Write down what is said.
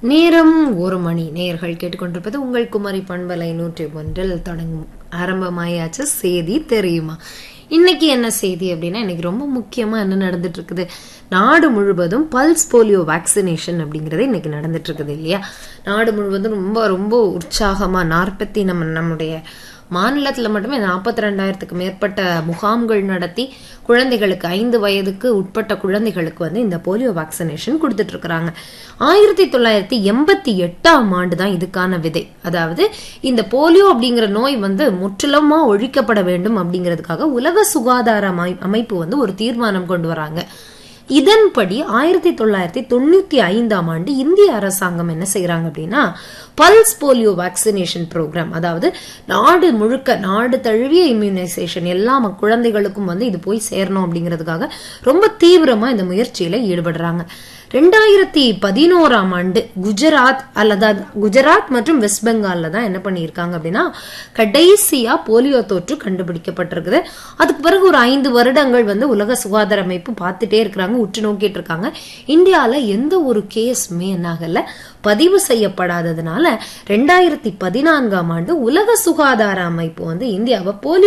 நேரம் ஒரு மணி நேர்கள் கேட்டுக்கொண்டிருப்பது உங்கள் குமரி பண்பலை நூற்றி ஒன்றில் தொடங்கும் ஆரம்பமாயாச்சு செய்தி தெரியுமா இன்னைக்கு என்ன செய்தி அப்படின்னா இன்னைக்கு ரொம்ப முக்கியமா என்ன நடந்துட்டு இருக்குது நாடு முழுவதும் பல்ஸ் போலியோ வேக்சினேஷன் அப்படிங்கறது இன்னைக்கு நடந்துட்டு இருக்குது இல்லையா நாடு முழுவதும் ரொம்ப ரொம்ப உற்சாகமா நாற்பத்தி நம்ம நம்முடைய மாநிலத்துல மட்டுமே நாற்பத்தி ரெண்டாயிரத்துக்கு மேற்பட்ட முகாம்கள் நடத்தி குழந்தைகளுக்கு ஐந்து வயதுக்கு உட்பட்ட குழந்தைகளுக்கு வந்து இந்த போலியோ வேக்சினேஷன் கொடுத்துட்டு இருக்கிறாங்க ஆயிரத்தி தொள்ளாயிரத்தி எண்பத்தி எட்டாம் ஆண்டு தான் இதுக்கான விதை அதாவது இந்த போலியோ அப்படிங்கிற நோய் வந்து முற்றிலுமா ஒழிக்கப்பட வேண்டும் அப்படிங்கிறதுக்காக உலக சுகாதார அமை- அமைப்பு வந்து ஒரு தீர்மானம் கொண்டு வராங்க இதன்படி ஆயிரத்தி தொள்ளாயிரத்தி தொண்ணூத்தி ஐந்தாம் ஆண்டு இந்திய அரசாங்கம் என்ன செய்யறாங்க அப்படின்னா பல்ஸ் போலியோ வேக்சினேஷன் ப்ரோக்ராம் அதாவது நாடு முழுக்க நாடு தழுவிய இம்யூனைசேஷன் எல்லா ம- குழந்தைகளுக்கும் வந்து இது போய் சேரணும் அப்படிங்கிறதுக்காக ரொம்ப தீவிரமா இந்த முயற்சியில ஈடுபடுறாங்க ரெண்டாயிரத்தி பதினோராம் ஆண்டு குஜராத் அல்லது குஜராத் மற்றும் வெஸ்ட் பெங்கால்ல தான் என்ன பண்ணியிருக்காங்க அப்படின்னா கடைசியா போலியோ தொற்று கண்டுபிடிக்கப்பட்டிருக்குது அதுக்கு பிறகு ஒரு ஐந்து வருடங்கள் வந்து உலக சுகாதார அமைப்பு பார்த்துட்டே இருக்கிறாங்க உற்று நோக்கிட்டு இருக்காங்க இந்தியால எந்த ஒரு கேஸுமே என்னாகல பதிவு செய்யப்படாததுனால ரெண்டாயிரத்தி பதினான்காம் ஆண்டு உலக சுகாதார அமைப்பு வந்து இந்தியாவை போலியோ